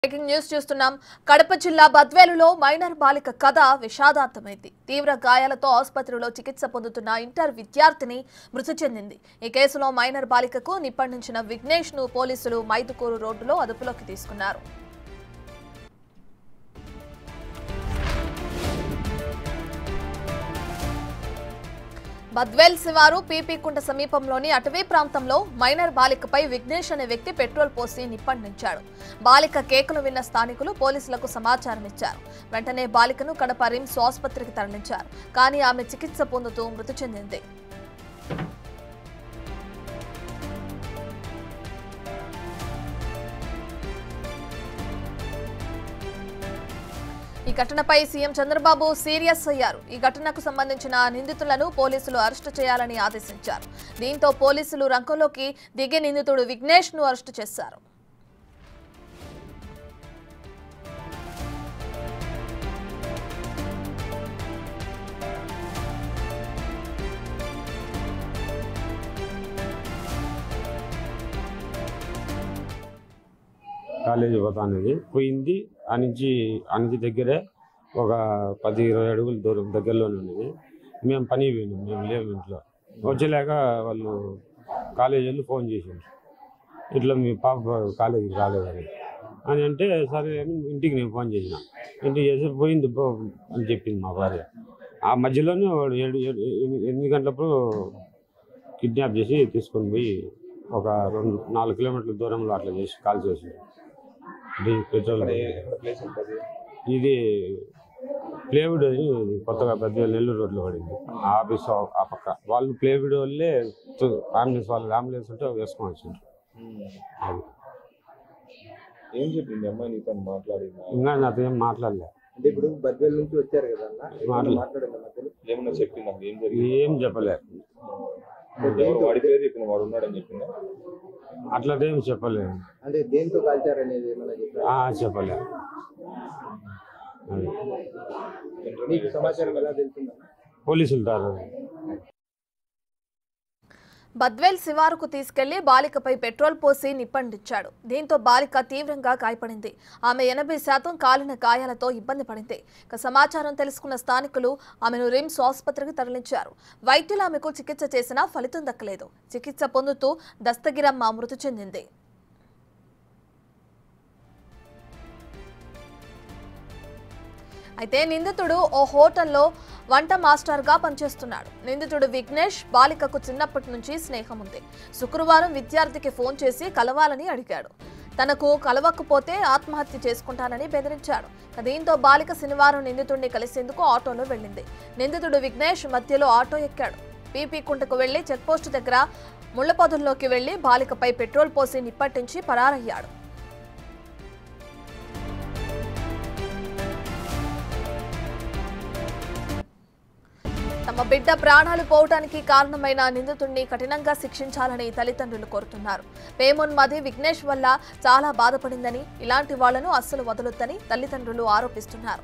breaking news చూస్తున్నాం కడప జిల్లా బద్వేలులో minor బాలిక కథ విషాదాంతమైంది తీవ్ర గాయాలతో ఆసుపత్రిలో చికిత్స పొందుతున్న ఇంటర్ విద్యార్థిని మృతి చెందింది ఈ కేసులో మైనర్ బాలికకు నిప్పండించిన విఘ్నేష్ ను పోలీసులు మైదుకూరు రోడ్డులో అదుపులోకి తీసుకున్నారు బద్వేల్ శివారు పీపీకుంట సమీపంలోని అటవీ ప్రాంతంలో మైనర్ బాలికపై విఘ్నేష్ అనే వ్యక్తి పెట్రోల్ పోసి నిప్పండించాడు బాలిక కేకలు విన్న స్థానికులు పోలీసులకు సమాచారం ఇచ్చారు వెంటనే బాలికను కడప రిమ్స్ ఆసుపత్రికి తరలించారు కానీ ఆమె చికిత్స పొందుతూ మృతి చెందింది ఈ ఘటనపై సీఎం చంద్రబాబు సీరియస్ అయ్యారు ఈ ఘటనకు సంబంధించిన నిందితులను పోలీసులు అరెస్టు చేయాలని ఆదేశించారు దీంతో పోలీసులు రంగంలోకి దిగే నిందితుడు విఘ్నేష్ ను అరెస్టు చేశారు కాలేజీ పోతానేది పోయింది ఆ నుంచి ఆ నుంచి దగ్గరే ఒక పది ఇరవై అడుగుల దూరం దగ్గరలోనే ఉన్నది మేము పని పోయినాం మేము లేము ఇంట్లో వచ్చేలాక వాళ్ళు కాలేజీ వాళ్ళు ఫోన్ చేసిండ్రు ఇట్లా మీ పాప కాలేజీకి రాలేదని అని అంటే సరే అని ఇంటికి నేను ఫోన్ చేసిన ఇంటికి చేసి పోయింది పో అని చెప్పింది మా భార్య ఆ మధ్యలోనే వాడు ఏడు ఏడు ఎనిమిది- ఎనిమిది గంటలప్పుడు కిడ్నాప్ చేసి తీసుకొని పోయి ఒక రెండు నాలుగు కిలోమీటర్ల దూరంలో అట్లా చేసి కాల్ చేసి ఇది పెట్రోల్ ప్లేస్ ఉంటుంది ఇది ప్లేవుడ్ అని ఇది కొత్తగా పెద్ద నెల్లూరు రోడ్లో పడింది ఆ ఆఫీస్ ఆ- ఆ పక్క వాళ్ళు ప్లేవుడ్ వాళ్ళే అంబులెన్స్ వాళ్ళు అంబులెన్స్ ఉంటే వేసుకొని వచ్చిండ్రు అది ఏం చెప్పింది అమ్మాయి నీతో మాట్లాడింది ఇంకా నాతో ఏం మాట్లాడలే అంటే ఇప్పుడు బద్వేల్ నుంచి వచ్చారు కదా అన్న ఏమన్నా మాట్లా- మాట్లాడిందా మధ్యలో ఏమన్నా చెప్పింది నాకు ఏం జరిగింది ఏం చెప్పలే ఎవరు వాడి పేరు చెప్పింది వాడు ఉన్నాడని చెప్పిందా అట్లదేం చెప్పలేదు అంటే దేంతో కాల్చారనేది ఏమన్నా చెప్పారు ఆ, చెప్పలే అది మీకు సమాచారం ఎలా తెలుస్తుందన్న పోలీసులు తారు బద్వేల్ శివారుకు తీసుకెళ్లి బాలికపై పెట్రోల్ పోసి నిప్పండించాడు దీంతో బాలిక తీవ్రంగా గాయపడింది ఆమె ఎనభై శాతం కాలిన గాయాలతో ఇబ్బంది పడింది ఇక సమాచారం తెలుసుకున్న స్థానికులు ఆమెను రిమ్స్ ఆసుపత్రికి తరలించారు వైద్యులు ఆమెకు చికిత్స చేసినా ఫలితం దక్కలేదు చికిత్స పొందుతూ దస్తగిరమ్మ మృతి చెందింది అయితే నిందితుడు ఓ హోటల్లో వంట మాస్టర్గా పనిచేస్తున్నాడు నిందితుడు విఘ్నేష్ బాలికకు చిన్నప్పటి నుంచి స్నేహం ఉంది శుక్రవారం విద్యార్థికి ఫోన్ చేసి కలవాలని అడిగాడు తనకు కలవకపోతే ఆత్మహత్య చేసుకుంటానని బెదిరించాడు దీంతో బాలిక శనివారం నిందితుడిని కలిసేందుకు ఆటోలో వెళ్ళింది నిందితుడు విఘ్నేష్ మధ్యలో ఆటో ఎక్కాడు పీపీ కుంటకు వెళ్లి చెక్పోస్టు దగ్గర ముళ్లపొదల్లోకి వెళ్లి బాలికపై పెట్రోల్ పోసి నిప్పట్టించి పరారయ్యాడు తమ బిడ్డ ప్రాణాలు పోవటానికి కారణమైన నిందితుడిని కఠినంగా శిక్షించాలని తల్లిదండ్రులు కోరుతున్నారు పేమోన్మది విఘ్నేష్ వల్ల చాలా బాధపడిందని ఇలాంటి వాళ్లను అస్సలు వదలొద్దని తల్లిదండ్రులు ఆరోపిస్తున్నారు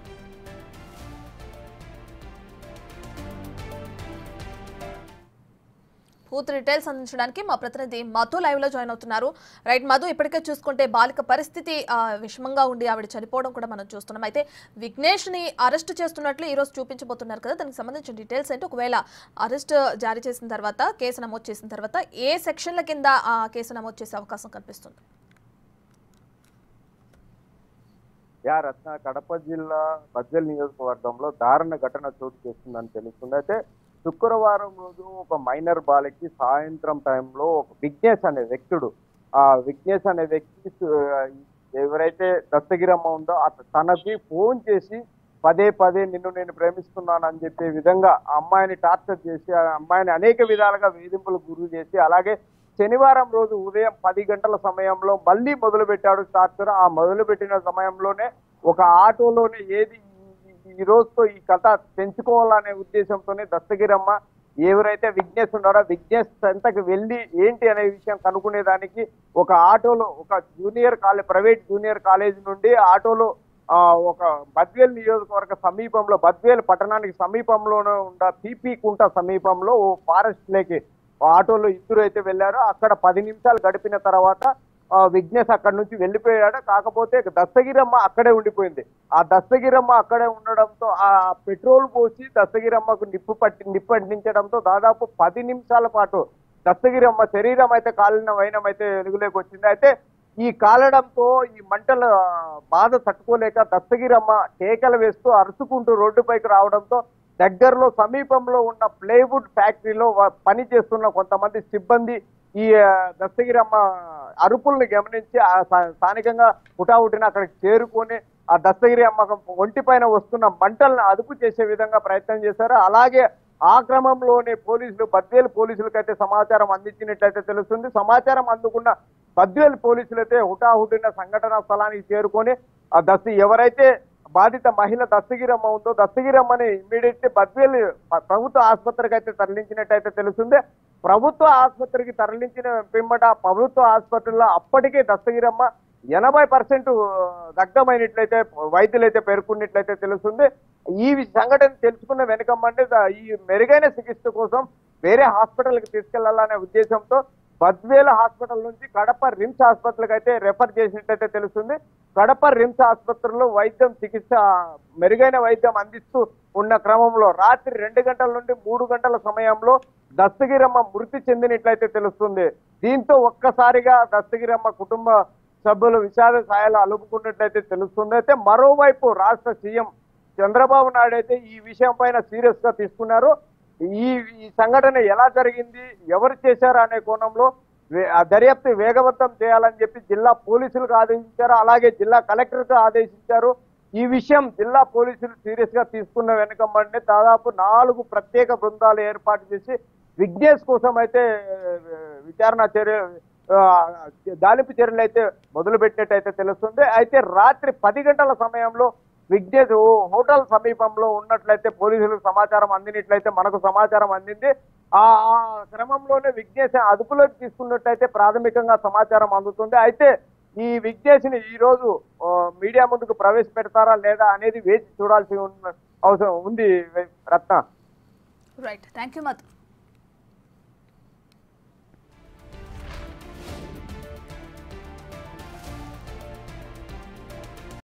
పూర్తి డీటెయిల్స్ అందించడానికి మా ప్రతినిధి మధు లైవ్ లో జాయిన్ అవుతున్నారు రైట్ మధు ఇప్పటికే చూసుకుంటే బాలిక పరిస్థితి ఆ, విషమంగా ఉండి ఆవిడ చనిపోవడం కూడా మనం చూస్తున్నాం అయితే విఘ్నేష్ ని అరెస్ట్ చేస్తున్నట్లు ఈ రోజు చూపించబోతున్నారు కదా దానికి సంబంధించిన డీటెయిల్స్ ఏంటి ఒకవేళ అరెస్ట్ జారీ చేసిన తర్వాత కేసు నమోదు చేసిన తర్వాత ఏ సెక్షన్ల కింద ఆ కేసు నమోదు చేసే అవకాశం కనిపిస్తుంది యా రత్న కడప జిల్లా బద్వేల్ నియోజకవర్గంలో దారుణ ఘటన చోటు చేసుకుందని తెలుస్తుంది అయితే శుక్రవారం రోజు ఒక మైనర్ బాలికి సాయంత్రం టైంలో ఒక విఘ్నేష్ అనే వ్యక్తుడు ఆ విఘ్నేష్ అనే వ్యక్తి సు- ఎవరైతే దత్తగిరమ్మ ఉందో అత తనకి ఫోన్ చేసి పదే పదే నిన్ను నేను ప్రేమిస్తున్నాను అని చెప్పే విధంగా ఆ అమ్మాయిని టార్చర్ చేసి ఆ అమ్మాయిని అనేక విధాలుగా వేధింపులకు గురి చేసి అలాగే శనివారం రోజు ఉదయం పది గంటల సమయంలో మళ్ళీ మొదలు పెట్టాడు టార్చర్ ఆ మొదలు పెట్టిన సమయంలోనే ఒక ఆటోలోనే ఏది ఈ- ఈ రోజుతో ఈ కథ పెంచుకోవాలనే ఉద్దేశంతోనే దస్తగిరమ్మ ఎవరైతే విఘ్నేష్ ఉన్నాడో విఘ్నేష్ చెంతకు వెళ్ళి ఏంటి అనే విషయం కనుక్కునేదానికి ఒక ఆటోలో ఒక junior college private junior college నుండి ఆటోలో ఆ, ఒక బద్వేల్ నియోజకవర్గ సమీపంలో బద్వేల్ పట్టణానికి సమీపంలోనే ఉన్న పీపీ కుంట సమీపంలో ఓ ఫారెస్ట్ లేకి ఆటోలో ఇద్దరు అయితే వెళ్ళారో అక్కడ పది నిమిషాలు గడిపిన తర్వాత ఆ, విఘ్నేష్ అక్కడి నుంచి వెళ్ళిపోయాడు కాకపోతే దస్తగిరమ్మ అక్కడే ఉండిపోయింది ఆ దస్తగిరమ్మ అక్కడే ఉండడంతో ఆ పెట్రోల్ పోసి దస్తగిరమ్మకు నిప్పు పట్టి నిప్పు అంటించడంతో దాదాపు పది నిమిషాల పాటు దస్తగిరమ్మ శరీరం అయితే కాలిన వైనం అయితే వెలుగులోకి వచ్చింది అయితే ఈ కాలడంతో ఈ మంటల బాధ తట్టుకోలేక దస్తగిరమ్మ కేకలు వేస్తూ అరుచుకుంటూ రోడ్డుపైకి రావడంతో దగ్గరలో సమీపంలో ఉన్న ప్లేవుడ్ ఫ్యాక్టరీలో వ- పని చేస్తున్న కొంతమంది సిబ్బంది ఈ ఆ, దస్తగిరమ్మ అరుపుల్ని గమనించి ఆ స్థా- స్థానికంగా హుటాహుటిన అక్కడికి చేరుకొని ఆ దస్తగిరి అమ్మ ఒంటి పైన వస్తున్న మంటలను అదుపు చేసే విధంగా ప్రయత్నం చేశారు అలాగే ఆ క్రమంలోనే పోలీసులు బద్వేలు పోలీసులకు అయితే సమాచారం అందించినట్లయితే తెలుస్తుంది సమాచారం అందుకున్న బద్వేలు పోలీసులు అయితే హుటాహుటిన సంఘటన స్థలానికి చేరుకొని ఆ దస్తి ఎవరైతే బాధిత మహిళ దస్తగిరమ్మ ఉందో దస్తగిరమ్మని ఇమ్మీడియట్ బద్వేలు ప- ప్రభుత్వ ఆసుపత్రికి అయితే తరలించినట్టయితే తెలుస్తుంది ప్రభుత్వ ఆసుపత్రికి తరలించిన పిమ్మట ప్రభుత్వ ఆసుపత్రిలో అప్పటికే దస్తగిరమ్మ ఎనభై పర్సెంట్ దగ్ధమైనట్లయితే వైద్యులైతే పేర్కొన్నట్లయితే తెలుస్తుంది ఈ వి- సంఘటన తెలుసుకున్న వెనుకమ్మంటే ద- ఈ మెరుగైన చికిత్స కోసం వేరే హాస్పిటల్కి తీసుకెళ్లాలనే ఉద్దేశంతో బద్వేల హాస్పిటల్ నుంచి కడప రిమ్స్ ఆసుపత్రికి అయితే రెఫర్ చేసినట్లయితే తెలుస్తుంది కడప రిమ్స్ ఆసుపత్రిలో వైద్యం చికిత్స మెరుగైన వైద్యం అందిస్తూ ఉన్న క్రమంలో రాత్రి రెండు గంటల నుండి మూడు గంటల సమయంలో దస్తగిరమ్మ మృతి చెందినట్లయితే తెలుస్తుంది దీంతో ఒక్కసారిగా దస్తగిరమ్మ కుటుంబ సభ్యులు విషాద ఛాయలు అలుపుకున్నట్లయితే తెలుస్తుంది అయితే మరోవైపు రాష్ట్ర సీఎం చంద్రబాబు నాయుడు అయితే ఈ విషయం పైన సీరియస్ గా తీసుకున్నారు ఈ ఈ సంఘటన ఎలా జరిగింది ఎవరు చేశారు అనే కోణంలో వే- ఆ దర్యాప్తు వేగవంతం చేయాలని చెప్పి జిల్లా పోలీసులకు ఆదేశించారు అలాగే జిల్లా కలెక్టర్కు ఆదేశించారు ఈ విషయం జిల్లా పోలీసులు సీరియస్ గా తీసుకున్న వెనుకమంటే దాదాపు నాలుగు ప్రత్యేక బృందాలు ఏర్పాటు చేసి విఘ్నేష్ కోసం అయితే ఆ, విచారణ చర్య ఆ, గాలింపు చర్యలు అయితే మొదలు పెట్టినట్టయితే తెలుస్తుంది అయితే రాత్రి పది గంటల సమయంలో విఘ్నేష్ ఓ హోటల్ సమీపంలో ఉన్నట్లయితే పోలీసులకు సమాచారం అందినట్లయితే మనకు సమాచారం అందింది ఆ ఆ క్రమంలోనే విఘ్నేష్ అదుపులోకి తీసుకున్నట్లయితే ప్రాథమికంగా సమాచారం అందుతుంది అయితే ఈ విఘ్నేష్ ని ఈ రోజు ఆ, మీడియా ముందుకు ప్రవేశపెడతారా లేదా అనేది వేచి చూడాల్సి ఉన్న అవసరం ఉంది Ratna right thank you Madhu